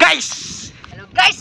Guys hello guys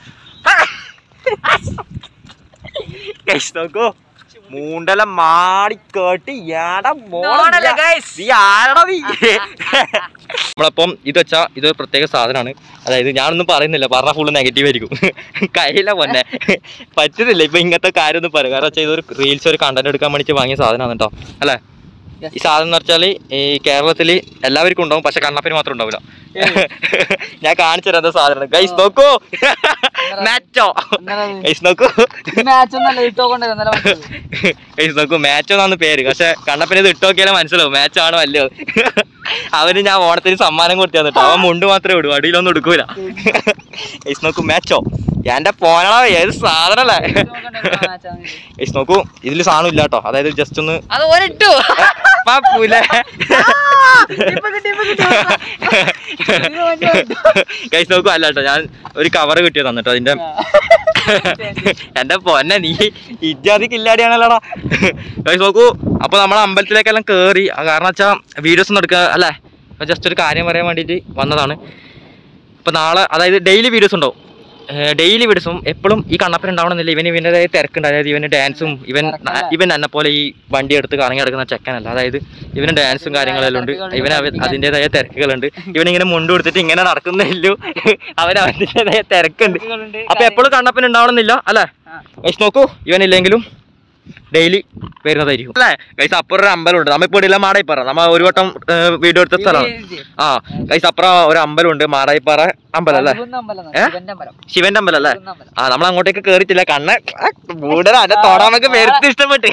guys നോക്കൂ മൂണ്ടല മാടിക്കേട്ട് യാടാ നോണല്ലേ guys? നീ ആരടാ നീ നമ്മളപ്പം ഇത് വെച്ചാ ഇത് ഒരു പ്രത്യേക സാധനമാണ് അതായത് ഞാനൊന്നും പറയുന്നില്ല പറഞ്ഞാൽ ഫുള്ള് നെഗറ്റീവ് ആയിരിക്കും കയ്യില പൊന്നെ പറ്റുന്നില്ല ഇപ്പൊ ഇങ്ങനത്തെ കാര്യം ഒന്നും പറയാം കാരണം വെച്ചാൽ ഇതൊരു റീൽസ് ഒരു കണ്ടന്റ് എടുക്കാൻ വേണ്ടിയിട്ട് വാങ്ങിയ സാധനമാണ് കേട്ടോ അല്ലേ ഈ സാധനം എന്ന് വെച്ചാൽ ഈ കേരളത്തിൽ എല്ലാവർക്കും ഉണ്ടാവും പക്ഷെ കണ്ണപ്പിന് മാത്രം ഉണ്ടാവില്ല ഞാൻ കാണിച്ചു തരാം എന്താ സാധനം ഗൈസ് നോക്കൂ മാച്ചോ ഗൈസ് നോക്കൂ മാച്ച് ഒന്നല്ല ഇട്ടോ കൊണ്ട് ഇന്നലെ ഗൈസ് നോക്കൂ മാച്ചോ എന്നാണ് പേര് പക്ഷെ കണ്ണപ്പിന് ഇത് ഇട്ട് നോക്കിയാലേ മനസ്സിലാവും മാച്ച് ആണോ അല്ലയോ അവന് ഞാൻ ഓണത്തിന് സമ്മാനം കൊടുത്തു തന്നിട്ട് അവൻ മുണ്ട് മാത്രമേ ഇടൂ അടിയിലൊന്നും എടുക്കൂല ഗൈസ് നോക്കൂ മാച്ചോ എന്റെ പോനടാ ഏത് സാധനല്ലേ ഗൈസ് നോക്കൂ ഇതിൽ സാധനം ഇല്ല കേട്ടോ അതായത് ജസ്റ്റ് ഒന്ന് അത് ഒരിട്ടു പാപ്പൂലേ ഇപ്പൊ കിട്ടി ഇപ്പൊ കിട്ടി ഗൈസ് നോക്കൂ അല്ല കേട്ടോ ഞാൻ ഒരു കവർ കിട്ടിയത് തന്നിട്ടോ അതിന്റെ എന്റെ പൊന്നെ നീ ഇജാതി കില്ലാടിയാണല്ലോടാ ഗൈസ് നോക്കൂ അപ്പൊ നമ്മൾ അമ്പലത്തിലേക്കെല്ലാം കേറി ആ കാരണം വെച്ചാ വീഡിയോസ് ഒന്നും എടുക്കുക അല്ലേ ജസ്റ്റ് ഒരു കാര്യം പറയാൻ വേണ്ടിയിട്ട് വന്നതാണ് ഇപ്പൊ നാളെ അതായത് ഡെയിലി വീഡിയോസ് ഉണ്ടാവും ഡെയിലി വീഡിയോസും എപ്പോഴും ഈ കണ്ണപ്പൻ ഉണ്ടാവണമെന്നില്ല ഇവന് ഇവൻ്റെതായ തിരക്കുണ്ട് അതായത് ഇവന് ഡാൻസും ഇവൻ ഇവൻ എന്നെ പോലെ ഈ വണ്ടി എടുത്ത് കറങ്ങി നടക്കുന്ന ചെക്കനല്ല അതായത് ഇവന് ഡാൻസും കാര്യങ്ങളെല്ലാം ഉണ്ട് ഇവന് അവ- അതിൻ്റെതായ തിരക്കുകളുണ്ട് ഇവനിങ്ങനെ മുണ്ട് കൊടുത്തിട്ട് ഇങ്ങനെ നടക്കുന്നില്ലു അവൻ അവൻ്റെതായ തിരക്കുണ്ട് അപ്പൊ എപ്പോഴും കണ്ണപ്പൻ ഉണ്ടാവണമെന്നില്ല അല്ലേ ഗൈസ് നോക്കൂ ഇവനില്ലെങ്കിലും ഡെയിലി വരുന്നതായിരിക്കും അല്ലേ ഗൈസ് അപ്പുറം ഒരു അമ്പലമുണ്ട് നമ്മളിപ്പോ ഇടയില്ല മാടായിപ്പാറ നമ്മ ഒരു വട്ടം വീഡിയോ എടുത്ത സ്ഥലമാണ് ആ ഗൈസ് അപ്പുറം ഒരു അമ്പലമുണ്ട് മാടായിപ്പാറ അമ്പലം അല്ലേ ഏ? ശിവന്റെ അമ്പലം അല്ലേ ആ നമ്മൾ അങ്ങോട്ടേക്ക് കേറിയിട്ടില്ല കണ്ണ് കൂടുതൽ അന്റെ തോടാ നമുക്ക് വെറുതെ ഇഷ്ടപ്പെട്ട്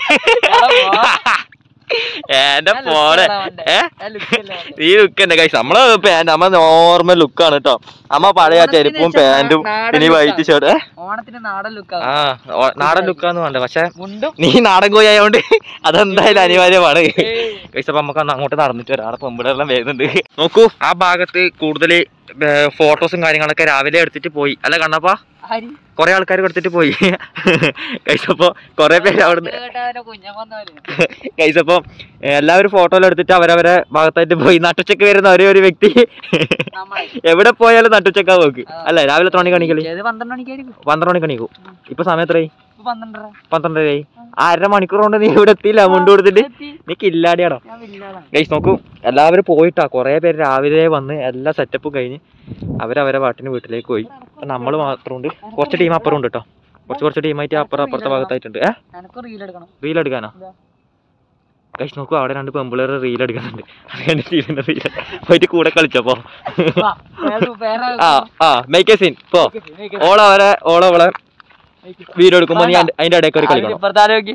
എന്റെ പോടെ ഏ ഈ ലുക്ക് തന്നെ കഴിച്ചു നമ്മള് പാന്റ് നമ്മ നോർമൽ ലുക്കാണ് കേട്ടോ അമ്മ പഴയ ചെരുപ്പും പാന്റും പിന്നെ ഈ വൈറ്റ് ഷർട്ട് ഓണത്തിന് നാടൻ ലുക്കാ ആ ഓ- നാടൻ ലുക്കാന്ന് വേണ്ട പക്ഷെ മുണ്ടും നീ നാടൻ കോഴി ആയതുകൊണ്ട് അതെന്തായാലും അനിവാര്യമാണ് കഴിച്ചപ്പോ നമുക്ക് ഒന്ന് അങ്ങോട്ട് നടന്നിട്ട് വരാം അവിടെ പെമ്പിടെല്ലാം വരുന്നുണ്ട് നോക്കൂ ആ ഭാഗത്ത് കൂടുതൽ ഫോട്ടോസും കാര്യങ്ങളൊക്കെ രാവിലെ എടുത്തിട്ട് പോയി അല്ല കണ്ണപ്പാ ഹരി കുറെ ആൾക്കാർ എടുത്തിട്ട് പോയി കഴിച്ചപ്പോ കുറെ പേര് അവിടുന്ന് കുഞ്ഞമ്മ കഴിച്ചപ്പോ എല്ലാവരും ഫോട്ടോയിൽ എടുത്തിട്ട് അവരവരെ ഭാഗത്തായിട്ട് പോയി നട്ടുച്ചക്ക് വരുന്ന ഒരേ ഒരു വ്യക്തി നമ്മളെ എവിടെ പോയാലും നട്ടുച്ചക്കാ പോക്ക് അല്ല രാവിലെ എത്ര മണിക്ക് കണിക്കളി ഏത് പന്ത്രണ്ട് മണിക്കായിരിക്കും പന്ത്രണ്ട് മണിക്ക് കണിക്കും ഇപ്പൊ സമയം എത്രയായി ഇപ്പൊ പന്ത്രണ്ടര പന്ത്രണ്ടരയായി ആ അര മണിക്കൂർ കൊണ്ട് നീ ഇവിടെ എത്തിയില്ല മുണ്ട് കൊടുത്തിട്ട് നീ കില്ലാടിയാടോ ഞാൻ വില്ലാണ് ഗൈസ് നോക്കൂ എല്ലാവരും പോയിട്ടാ കുറെ പേര് രാവിലെ വന്ന് എല്ലാ സെറ്റപ്പും കഴിഞ്ഞ് അവരവരെ പാട്ടിന് വീട്ടിലേക്ക് പോയി അപ്പൊ നമ്മൾ മാത്രമുണ്ട് കുറച്ച് ടീം അപ്പുറം ഉണ്ട് കേട്ടോ കുറച്ച് കുറച്ച് ടീമായിട്ട് അപ്പുറം അപ്പുറത്തെ ഭാഗത്തായിട്ടുണ്ട് ഏ എനക്ക് റീൽ എടുക്കണം റീൽ എടുക്കാനോ ഇതാ. ഗൈസ് നോക്കൂ അവിടെ രണ്ട് പെമ്പിളേർ റീൽ എടുക്കുന്നുണ്ട് അതുകൊണ്ട് ടീമിന്റെ റീൽ പോയിട്ട് കൂടെ കളിച്ചപ്പോ വാ, വേറെ- വേറെ ആ ആ മേക്ക് എ സീൻ പോ ഓളവരെ ഓളവളെ വീഡിയോ എടുക്കുമ്പോ നീ അതിന്റെ- അതിന്റെ ഇടയ്ക്ക് ഒരു കളിക്കണം ഇപ്പുറത്തെ ആരോഗ്യം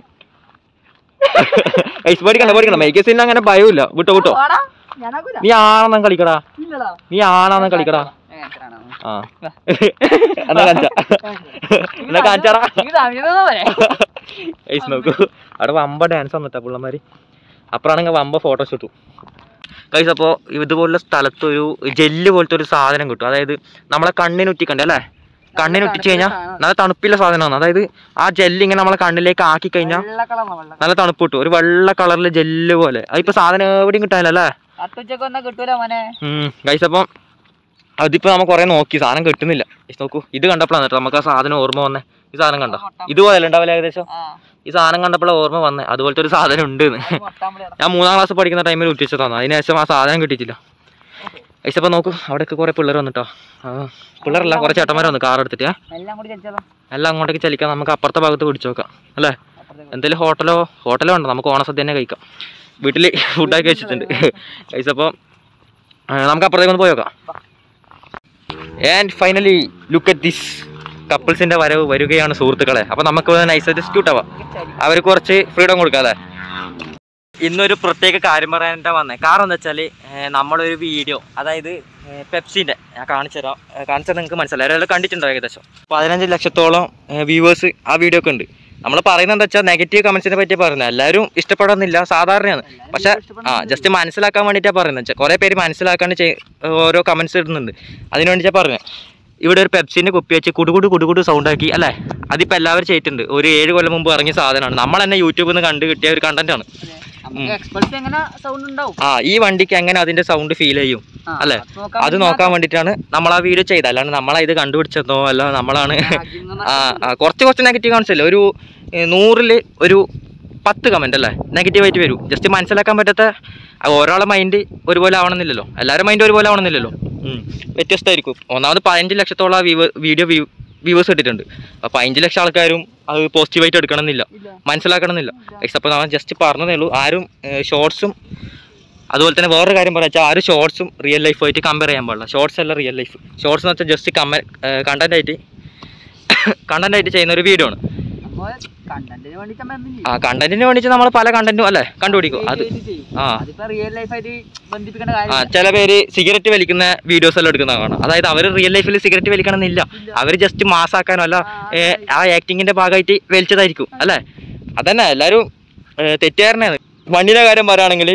ഗൈസ് പേടിക്കണ്ട പേടിക്കണ്ട മേക്ക് എ സീൻ അങ്ങനെ ഭയമില്ല വിട്ടോ വിട്ടോ വാടാ, ഞാനാക്കൂല. നീ ആണെന്നും കളിക്കടാ ഇല്ലടാ. നീ ആണെന്നും കളിക്കടാ ഞാൻ കാണിച്ചുതരാണോ? ആ എന്നാ കാണിച്ചാ എന്നാ കാണിച്ചാടാ ഈ സമയത്ത് തന്നാ പോരെ? ഗൈസ് നോക്കൂ അവിടെ വമ്പ ഡാൻസ് വന്നിട്ടാ പിള്ളമാര് അപ്പഴാണെങ്കിൽ വമ്പ ഫോട്ടോഷൂട്ടും ഗൈസ് അപ്പോൾ ഇതുപോലുള്ള സ്ഥലത്ത് ഒരു ജെല്ല് പോലത്തെ ഒരു സാധനം കിട്ടും അതായത് നമ്മളെ കണ്ണിന് ഉറ്റിക്കണ്ടേ അല്ലേ കണ്ണിന് ഉറ്റിച്ച് കഴിഞ്ഞാൽ നല്ല തണുപ്പില്ല സാധനമാണ് അതായത് ആ ജെല്ല് ഇങ്ങനെ നമ്മളെ കണ്ണിലേക്ക് ആക്കി കഴിഞ്ഞാൽ വെള്ള കളറാ, വെള്ള നല്ല തണുപ്പ് കിട്ടും ഒരു വെള്ള കളറിലെ ജെല്ല് പോലെ അതിപ്പോ സാധനം എവിടെയും കിട്ടാനില്ല അല്ലേ അട്ടുച്ചക്ക് വന്നാ കിട്ടൂല മോനെ ഗൈസ് അപ്പം അതിപ്പോ നമ്മൾ കുറെ നോക്കി സാധനം കിട്ടുന്നില്ല ഗൈസ് നോക്കൂ ഇത് കണ്ടപ്പോഴാണ് കേട്ടോ നമുക്ക് ആ സാധനം ഓർമ്മ വന്നേ ഈ സാധനം കണ്ടോ ഇതുപോലെ ഉണ്ടാവില്ല ഏകദേശം ആ ഈ സാധനം കണ്ടപ്പോഴാണ് ഓർമ്മ വന്നേ അതുപോലത്തെ ഒരു സാധനം ഉണ്ട് എന്ന് അത് മൊട്ടാമ്പുളിയാണ്. ഞാൻ മൂന്നാം ക്ലാസ് പഠിക്കുന്ന ടൈമിൽ ഉറ്റിച്ചതാണ് അതിനുശേഷം ആ സാധനം കിട്ടിയിട്ടില്ല ഗൈസ് അപ്പം നോക്കൂ അവിടെയൊക്കെ കുറെ പിള്ളേർ വന്നിട്ടോ ആ പിള്ളേരല്ല കുറെ ചേട്ടന്മാർ വന്നു കാർ എടുത്തിട്ട് ഏ? എല്ലാം കൂടി ചലിച്ചാലോ എല്ലാം അങ്ങോട്ടേക്ക് ചലിക്കാം നമുക്ക് അപ്പുറത്തെ ഭാഗത്ത് പിടിച്ചു നോക്കാം അല്ലേ അപ്പുറത്തേക്ക്. എന്തെങ്കിലും ഹോട്ടലോ ഹോട്ടലോ ഉണ്ടോ നമുക്ക് ഓണസദ്യ തന്നെ കഴിക്കാം വീട്ടിൽ ഫുഡാക്കി വെച്ചിട്ടുണ്ട് ഗൈസ് അപ്പോൾ നമുക്ക് അപ്പുറത്തേക്ക് ഒന്ന് പോയി നോക്കാം and finally look at this കപ്പിൾസിന്റെ വരവ് വരികയാണ് സുഹൃത്തുക്കളെ അപ്പൊ നമുക്ക് നൈസായിട്ട് സ്ക്യൂട്ട് ആവാം അവർക്ക് കുറച്ച് ഫ്രീഡം കൊടുക്കാം അല്ലേ ഇന്നൊരു പ്രത്യേക കാര്യം പറയാനായിട്ടാ വന്നത് കാരണം എന്താ വെച്ചാൽ നമ്മളൊരു വീഡിയോ അതായത് പെപ്സിന്റെ ഞാൻ കാണിച്ചു തരാം ഏഹ് കാണിച്ചാൽ നിങ്ങൾക്ക് മനസ്സിലായി ഒരാൾ കണ്ടിട്ടുണ്ടോ ഏകദേശം പതിനഞ്ച് ലക്ഷത്തോളം വ്യൂവേഴ്സ് ആ വീഡിയോ ഒക്കെ ഉണ്ട് നമ്മൾ പറയുന്നത് എന്താ വെച്ചാൽ നെഗറ്റീവ് കമന്റ്സിനെ പറ്റി പറയുന്നത് എല്ലാവരും ഇഷ്ടപ്പെടുന്നില്ല സാധാരണയാണ് പക്ഷെ ആ ജസ്റ്റ് മനസ്സിലാക്കാൻ വേണ്ടിയിട്ടാണ് പറയുന്നത് വെച്ചാൽ കുറേ പേര് മനസ്സിലാക്കാണ്ട് ചെയ്- ഓരോ കമന്റ്സ് ഇടുന്നുണ്ട് അതിന് വേണ്ടിയിട്ടാണ് പറഞ്ഞത് ഇവിടെ ഒരു പെപ്സിന്റെ കുപ്പി വെച്ച് കുടുകുടു കുടുകുടു സൗണ്ട് ആക്കി അല്ലേ അതിപ്പോൾ എല്ലാവരും ചെയ്തിട്ടുണ്ട് ഒരു ഏഴ് കൊല്ലം മുമ്പ് ഇറങ്ങിയ സാധനമാണ് നമ്മൾ തന്നെ യൂട്യൂബിൽ നിന്ന് കണ്ട് കിട്ടിയ ഒരു കണ്ടന്റ് ആണ് നമുക്ക് എക്സ്പൾസ് എങ്ങനെ സൗണ്ട് ഉണ്ടാവും ആ ഈ വണ്ടിക്ക് എങ്ങനെ അതിന്റെ സൗണ്ട് ഫീൽ ചെയ്യും ആ, അല്ലേ? അത് നോക്കാൻ അത് വേണ്ടി നോക്കാൻ വേണ്ടിയിട്ടാണ് നമ്മൾ ആ വീഡിയോ ചെയ്തത് അല്ലാണ്ട് നമ്മളാ ഇത് കണ്ടുപിടിച്ചതോ അല്ല നമ്മളാണ് മാത്രം. രാജ്യങ്ങൾ ആ ആ, കുറച്ച് കുറച്ച് നെഗറ്റീവ് കാണിച്ചല്ലേ ഒരു ഏ, നൂറില് ഒരു പത്ത് കമന്റ് അല്ലേ നെഗറ്റീവായിട്ട് വരും ജസ്റ്റ് മനസ്സിലാക്കാൻ പറ്റാത്ത ആ, ഒരാളെ മൈൻഡ് ഒരുപോലെ ആവണമെന്നില്ലല്ലോ എല്ലാവരുടെ മൈൻഡ് ഒരുപോലെ ആവണമെന്നില്ലല്ലോ ഉം. വ്യത്യസ്തമായിരിക്കും ഒന്നാമത് പതിനഞ്ച് ലക്ഷത്തോളം വീഡിയോ വ്യൂവേഴ്സ് ഇട്ടിട്ടുണ്ട് അപ്പോൾ പതിനഞ്ച് ലക്ഷം ആൾക്കാരും അത് പോസിറ്റീവായിട്ട് എടുക്കണമെന്നില്ല ഇല്ല. മനസ്സിലാക്കണമെന്നില്ല അപ്പോൾ ഞാൻ ജസ്റ്റ് പറഞ്ഞതേ ഉള്ളൂ ആരും ഷോർട്സും അതുപോലെ തന്നെ വേറൊരു കാര്യം പറയാ വെച്ചാൽ ആരും ഷോർട്സും റിയൽ ലൈഫുമായിട്ട് കമ്പയർ ചെയ്യാൻ പാടില്ല ഷോർട്സ് അല്ല റിയൽ ലൈഫ് ഷോർട്സ് എന്ന് വെച്ചാൽ ജസ്റ്റ് കമ്മ കണ്ടന്റ് ആയിട്ട് കണ്ടന്റ് ആയിട്ട് ചെയ്യുന്ന ഒരു വീഡിയോ ആണ് അപ്പൊ കണ്ടന്റിന് വേണ്ടി നമ്മൾ എന്തും ആ കണ്ടന്റിന് വേണ്ടിയിട്ട് നമ്മൾ പല കണ്ടന്റും അല്ലേ കണ്ടുപിടിക്കും അത് ആ അതിപ്പോ റിയൽ ലൈഫായിട്ട് ബന്ധിപ്പിക്കേണ്ട ആ കാര്യം ചില പേര് സിഗരറ്റ് വലിക്കുന്ന വീഡിയോസ് എല്ലാം എടുക്കുന്ന കാണാം അതായത് അവർ റിയൽ ലൈഫിൽ സിഗരറ്റ് വലിക്കണം എന്നില്ല അവർ ജസ്റ്റ് മാസാക്കാനോ അല്ല ഏ, ആ ആക്ടിങ്ങിന്റെ ഭാഗമായിട്ട് വലിച്ചതായിരിക്കും അല്ലേ അതന്നെ എല്ലാവരും തെറ്റുകാരനാണ് വണ്ടിയുടെ കാര്യം പറയുകയാണെങ്കിൽ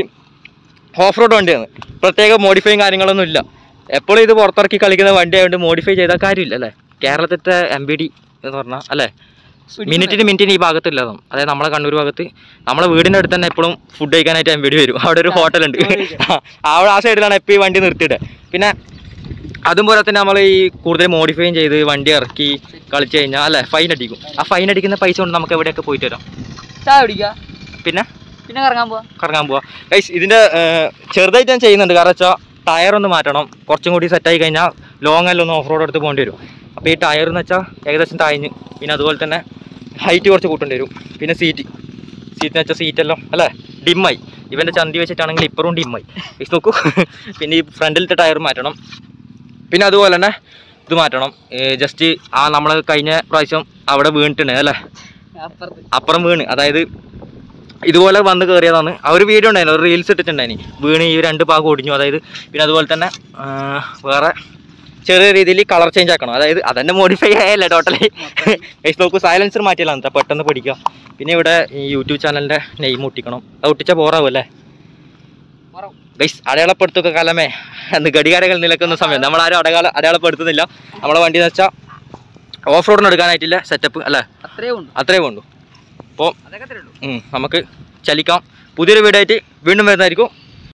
ഓഫ് റോഡ് വണ്ടിയാണ് പ്രത്യേക മോഡിഫൈയും കാര്യങ്ങളൊന്നും ഇല്ല എപ്പോഴും ഇത് പുറത്തിറക്കി കളിക്കുന്ന വണ്ടി ആയതുകൊണ്ട് മോഡിഫൈ ചെയ്താൽ കാര്യമില്ല അല്ലേ കേരളത്തിലത്തെ എം ബി ഡി എന്ന് പറഞ്ഞാൽ അല്ലേ മിനിറ്റിന് മിനിറ്റിന് ഈ ഭാഗത്തില്ലതും അതായത് നമ്മളെ കണ്ണൂർ ഭാഗത്ത് നമ്മളെ വീടിൻ്റെ അടുത്ത് തന്നെ എപ്പോഴും ഫുഡ് കഴിക്കാനായിട്ട് എം ബി ഡി വരും അവിടെ ഒരു ഹോട്ടലുണ്ട് അവിടെ ആ സൈഡിലാണ് എപ്പോൾ ഈ വണ്ടി നിർത്തിയിട്ട് പിന്നെ അതും പോലെ തന്നെ നമ്മൾ ഈ കൂടുതൽ മോഡിഫൈയും ചെയ്ത് വണ്ടി ഇറക്കി കളിച്ച് കഴിഞ്ഞാൽ അല്ലേ ഫൈൻ അടിക്കും ആ ഫൈൻ അടിക്കുന്ന പൈസ കൊണ്ട് നമുക്ക് എവിടെയൊക്കെ പോയിട്ട് വരാം ചായ കുടിക്കുക പിന്നെ പിന്നെ കറങ്ങാൻ പോവാ കറങ്ങാൻ പോവാം ഗൈസ് ഇതിൻ്റെ ചെറുതായിട്ട് ഞാൻ ചെയ്യുന്നുണ്ട് കാരണം വെച്ചാൽ ടയർ ഒന്ന് മാറ്റണം കുറച്ചും കൂടി സെറ്റായി കഴിഞ്ഞാൽ ലോങ് എല്ലാം ഒന്ന് ഓഫ് റോഡ് എടുത്ത് പോകേണ്ടി വരും അപ്പോൾ ഈ ടയർ എന്ന് വെച്ചാൽ ഏകദേശം താഴ്ഞ്ഞ് പിന്നെ അതുപോലെ തന്നെ ഹൈറ്റ് കുറച്ച് കൂട്ടേണ്ടി വരും പിന്നെ സീറ്റ് സീറ്റ് എന്ന് വെച്ചാൽ സീറ്റെല്ലാം അല്ലേ ഡിമ്മായി ഇവൻ്റെ ചന്തി വെച്ചിട്ടാണെങ്കിൽ ഇപ്പറും ഡിമ്മായി ഗൈസ് നോക്കൂ പിന്നെ ഈ ഫ്രണ്ടിലത്തെ ടയർ മാറ്റണം പിന്നെ അതുപോലെ തന്നെ ഇത് മാറ്റണം ജസ്റ്റ് ആ നമ്മൾ കഴിഞ്ഞ പ്രാവശ്യം അവിടെ വീണിട്ടുണ്ട് അല്ലേ അപ്പുറത്ത് അപ്പുറം വീണ് അതായത് ഇതുപോലെ വന്ന് കയറിയതാണ് ആ ഒരു വീഡിയോ ഉണ്ടായിരുന്നു ഒരു റീൽസ് ഇട്ടിട്ടുണ്ടായിനി വീണ് ഈ രണ്ട് ഭാഗം ഒടിഞ്ഞു അതായത് പിന്നെ അതുപോലെ തന്നെ ആ, വേറെ ചെറിയ രീതിയിൽ കളർ ചേഞ്ച് ആക്കണം അതായത് അതന്നെ മോഡിഫൈ ആയല്ലേ ടോട്ടലി ഗൈസ് നോക്കൂ സൈലൻസർ മാറ്റിയതാണ് ട്ടോ, പെട്ടെന്ന് പഠിക്കുക പിന്നെ ഇവിടെ ഈ യൂട്യൂബ് ചാനലിൻ്റെ നെയിം ഒട്ടിക്കണം അത് ഒട്ടിച്ചാൽ ബോറാവും അല്ലേ കുറവ്. ഗൈസ് അടയാളപ്പെടുത്തൊക്കെ കാലമേ എന്ന് ഘടികാരകൾ നിലക്കുന്ന സമയം നമ്മൾ ആരും അടയാള അടയാളപ്പെടുത്തുന്നില്ല നമ്മളെ വണ്ടി എന്ന് വെച്ചാൽ ഓഫ് റോഡിന് എടുക്കാനായിട്ടില്ല സെറ്റപ്പ് അല്ലേ അത്രേ ഉണ്ട് അത്രേ വേണ്ടു അപ്പോൾ അതൊക്കെ അത്രേ ഉള്ളൂ ഉം, നമുക്ക് ചലിക്കാം പുതിയൊരു വീഡിയോ ആയിട്ട് വീണ്ടും വരുന്നതായിരിക്കും